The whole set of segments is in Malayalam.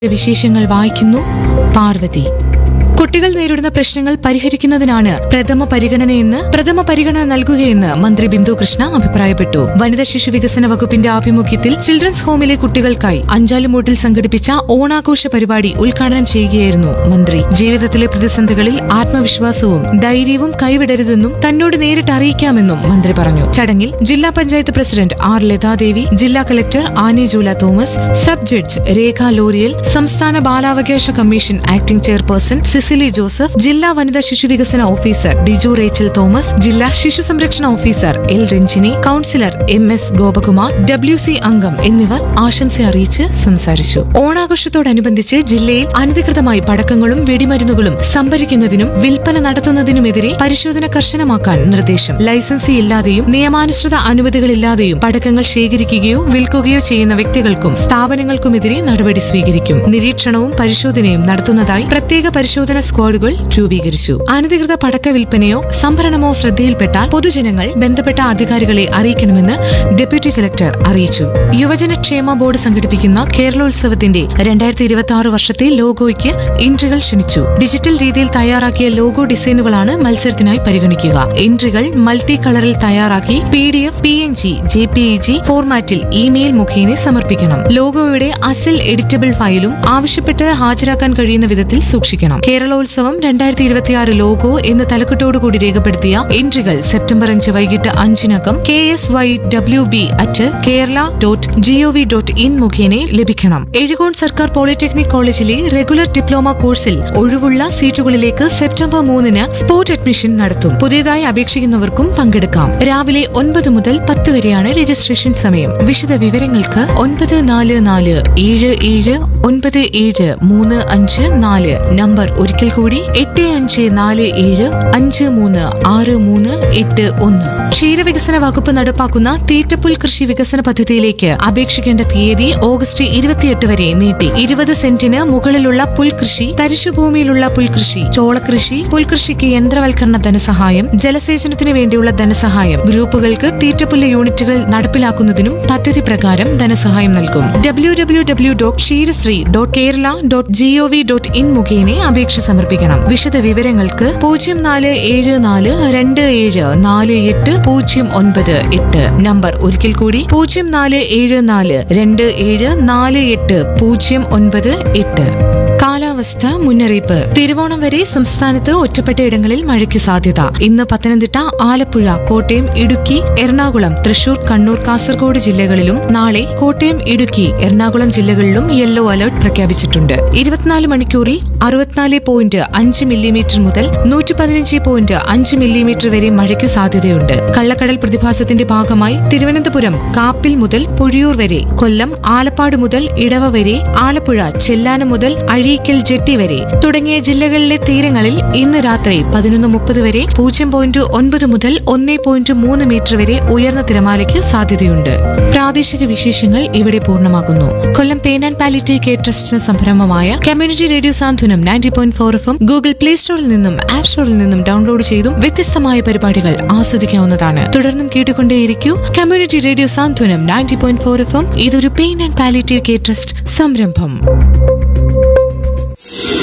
വിശേഷങ്ങൾ വായിക്കുന്നു പാർവതി കുട്ടികൾ നേരിടുന്ന പ്രശ്നങ്ങൾ പരിഹരിക്കുന്നതിനാണ് പ്രഥമ പരിഗണനയെന്ന് പ്രഥമ പരിഗണന നൽകുകയെന്ന് മന്ത്രി ബിന്ദു കൃഷ്ണ അഭിപ്രായപ്പെട്ടു വനിതാ ശിശു വികസന വകുപ്പിന്റെ ആഭിമുഖ്യത്തിൽ ചിൽഡ്രൻസ് ഹോമിലെ കുട്ടികൾക്കായി അഞ്ചാലുമൂട്ടിൽ സംഘടിപ്പിച്ച ഓണാഘോഷ പരിപാടി ഉദ്ഘാടനം ചെയ്യുകയായിരുന്നു മന്ത്രി ജീവിതത്തിലെ പ്രതിസന്ധികളിൽ ആത്മവിശ്വാസവും ധൈര്യവും കൈവിടരുതെന്നും തന്നോട് നേരിട്ട് അറിയിക്കാമെന്നും മന്ത്രി പറഞ്ഞു ചടങ്ങിൽ ജില്ലാ പഞ്ചായത്ത് പ്രസിഡന്റ് ആർ ലതാദേവി ജില്ലാ collector Annie Jula Thomas sub judge Rekha ലോറിയൽ സംസ്ഥാന ബാലാവകാശ commission acting chairperson Cicily Joseph ജില്ലാ വനിതാ ശിശു വികസന ഓഫീസർ ഡിജു റേച്ചൽ തോമസ് ജില്ലാ ശിശു സംരക്ഷണ officer L Ranjini councillor M S Gopakumar W C അംഗം എന്നിവർ ആശംസ അറിയിച്ച് സംസാരിച്ചു ഓണാഘോഷത്തോടനുബന്ധിച്ച് ജില്ലയിൽ അനധികൃതമായി പടക്കങ്ങളും വെടിമരുന്നുകളും സംഭരിക്കുന്നതിനും വിൽപ്പന നടത്തുന്നതിനുമെതിരെ പരിശോധന കർശനമാക്കാൻ നിർദ്ദേശം ലൈസൻസി ഇല്ലാതെയും നിയമാനുസൃത അനുമതികളില്ലാതെയും പടക്കങ്ങൾ ശേഖരിക്കുകയോ വിൽക്കുകയോ ചെയ്യുന്ന വ്യക്തികൾക്കും സ്ഥാപനങ്ങൾക്കുമെതിരെ നടപടി സ്വീകരിക്കും നിരീക്ഷണവും പരിശോധനയും നടത്തുന്നതായി പ്രത്യേക പരിശോധന സ്ക്വാഡുകൾ രൂപീകരിച്ചു അനധികൃത പടക്ക വിൽപ്പനയോ സംഭരണമോ ശ്രദ്ധയിൽപ്പെട്ടാൽ പൊതുജനങ്ങൾ ബന്ധപ്പെട്ട അധികാരികളെ അറിയിക്കണമെന്ന് ഡെപ്യൂട്ടി കലക്ടർ അറിയിച്ചു യുവജനക്ഷേമ ബോർഡ് സംഘടിപ്പിക്കുന്ന കേരളോത്സവത്തിന്റെ രണ്ടായിരത്തി ഇരുപത്തി ആറ് വർഷത്തെ ലോഗോയ്ക്ക് എൻട്രികൾ ക്ഷണിച്ചു ഡിജിറ്റൽ രീതിയിൽ തയ്യാറാക്കിയ ലോഗോ ഡിസൈനുകളാണ് മത്സരത്തിനായി പരിഗണിക്കുക എൻട്രികൾ മൾട്ടി കളറിൽ തയ്യാറാക്കി P D F P N G J P E G ഫോർമാറ്റിൽ ഇമെയിൽ മുഖേന സമർപ്പിക്കണം ലോഗോയുടെ അസൽ എഡിറ്റബിൾ ഫയലും ആവശ്യപ്പെട്ട് ഹാജരാക്കാൻ കഴിയുന്ന വിധത്തിൽ സൂക്ഷിക്കണം കേരളോത്സവം രണ്ടായിരത്തി ഇരുപത്തിയാറ് ലോഗോ എന്ന് തലക്കെട്ടോടുകൂടി രേഖപ്പെടുത്തിയ എൻട്രികൾ സെപ്റ്റംബർ അഞ്ച് വൈകിട്ട് അഞ്ചിനകം K S Y W B at Kerala dot G O V dot in മുഖേന ലഭിക്കണം എഴുകോൺ സർക്കാർ പോളിടെക്നിക് കോളേജിലെ റെഗുലർ ഡിപ്ലോമ കോഴ്സിൽ ഒഴിവുള്ള സീറ്റുകളിലേക്ക് സെപ്റ്റംബർ മൂന്നിന് സ്പോട്ട് അഡ്മിഷൻ നടത്തും പുതിയതായി അപേക്ഷിക്കുന്നവർക്കും പങ്കെടുക്കാം രാവിലെ ഒൻപത് മുതൽ പത്ത് വരെയാണ് രജിസ്ട്രേഷൻ സമയം വിശദ വിവരങ്ങൾക്ക് ഒൻപത് നാല് നാല് ഏഴ് ഏഴ് ഒൻപത് ഏഴ് മൂന്ന് അഞ്ച് നാല് നമ്പർ ഒരിക്കൽ കൂടി എട്ട് അഞ്ച് നാല് ഏഴ് അഞ്ച് മൂന്ന് ആറ് മൂന്ന് എട്ട് ഒന്ന് ക്ഷീരവികസന വകുപ്പ് നടപ്പാക്കുന്ന തീറ്റപ്പുൽ കൃഷി വികസന പദ്ധതിയിലേക്ക് അപേക്ഷിക്കേണ്ട തീയതി ഓഗസ്റ്റ് ഇരുപത്തിയെട്ട് വരെ നീട്ടി ഇരുപത് സെന്റിന് മുകളിലുള്ള പുൽകൃഷി തരിശുഭൂമിയിലുള്ള പുൽകൃഷി ചോളകൃഷി പുൽകൃഷിക്ക് യന്ത്രവൽക്കരണ ധനസഹായം ജലസേചനത്തിന് വേണ്ടിയുള്ള ധനസഹായം ഗ്രൂപ്പുകൾക്ക് തീറ്റപ്പുല്ല് യൂണിറ്റുകൾ നടപ്പിലാക്കുന്നതിനും പദ്ധതി പ്രകാരം ധനസഹായം നൽകും W W W dot Ksheerasree dot Kerala dot G O V dot in മുഖേന അപേക്ഷ സമർപ്പിക്കണം വിശദ വിവരങ്ങൾക്ക് പൂജ്യം നാല് ഏഴ് നാല് രണ്ട് ഏഴ് നാല് എട്ട് പൂജ്യം ഒൻപത് എട്ട് നമ്പർ ഒരിക്കൽ കൂടി പൂജ്യം നാല് ഏഴ് നാല് രണ്ട് ഏഴ് നാല് എട്ട് പൂജ്യം ഒൻപത് എട്ട് കാലാവസ്ഥ മുന്നറിയിപ്പ് തിരുവോണം വരെ സംസ്ഥാനത്ത് ഒറ്റപ്പെട്ട ഇടങ്ങളിൽ മഴയ്ക്ക് സാധ്യത ഇന്ന് പത്തനംതിട്ട ആലപ്പുഴ കോട്ടയം ഇടുക്കി എറണാകുളം തൃശൂർ കണ്ണൂർ കാസർഗോഡ് ജില്ലകളിലും നാളെ കോട്ടയം ഇടുക്കി എറണാകുളം ജില്ലകളിലും യെല്ലോ അലർട്ട് പ്രഖ്യാപിച്ചിട്ടുണ്ട് ഇരുപത്തിനാല് മണിക്കൂറിൽ അറുപത്തിനാല് പോയിന്റ് അഞ്ച് മില്ലിമീറ്റർ മുതൽ നൂറ്റി പതിനഞ്ച് പോയിന്റ് അഞ്ച് മില്ലിമീറ്റർ വരെ മഴയ്ക്ക് സാധ്യതയുണ്ട് കള്ളക്കടൽ പ്രതിഭാസത്തിന്റെ ഭാഗമായി തിരുവനന്തപുരം കാപ്പിൽ മുതൽ പൊഴിയൂർ വരെ കൊല്ലം ആലപ്പാട് മുതൽ ഇടവ വരെ ആലപ്പുഴ ചെല്ലാനം മുതൽ അഴീക്കൽ ജെട്ടി വരെ തുടങ്ങിയ ജില്ലകളിലെ തീരങ്ങളിൽ ഇന്ന് രാത്രി പതിനൊന്ന് മുപ്പത് വരെ പൂജ്യം പോയിന്റ് ഒൻപത് മുതൽ ഒന്നേ പോയിന്റ് മൂന്ന് മീറ്റർ വരെ ഉയർന്ന തിരമാലയ്ക്ക് സാധ്യതയുണ്ട് പ്രാദേശിക വിശേഷങ്ങൾ ഇവിടെ പൂർണ്ണമാകുന്നു Kollam pain and palliative care ട്രസ്റ്റിന് സംരംഭമായ community radio Santhwanam ninety point four എഫും ഗൂഗിൾ പ്ലേ സ്റ്റോറിൽ നിന്നും ആപ്പ് സ്റ്റോറിൽ നിന്നും ഡൗൺലോഡ് ചെയ്തും വ്യത്യസ്തമായ പരിപാടികൾ ആസ്വദിക്കാവുന്നതാണ് തുടർന്നും കേട്ടുകൊണ്ടേയിരിക്കൂ community radio Santhwanam ninety point four എഫും ഇതൊരു pain and palliative care trust സംരംഭം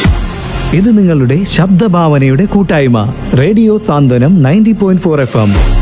ഇത് നിങ്ങളുടെ ശബ്ദഭാവനയുടെ കൂട്ടായ്മ radio Santhwanam ninety point four F M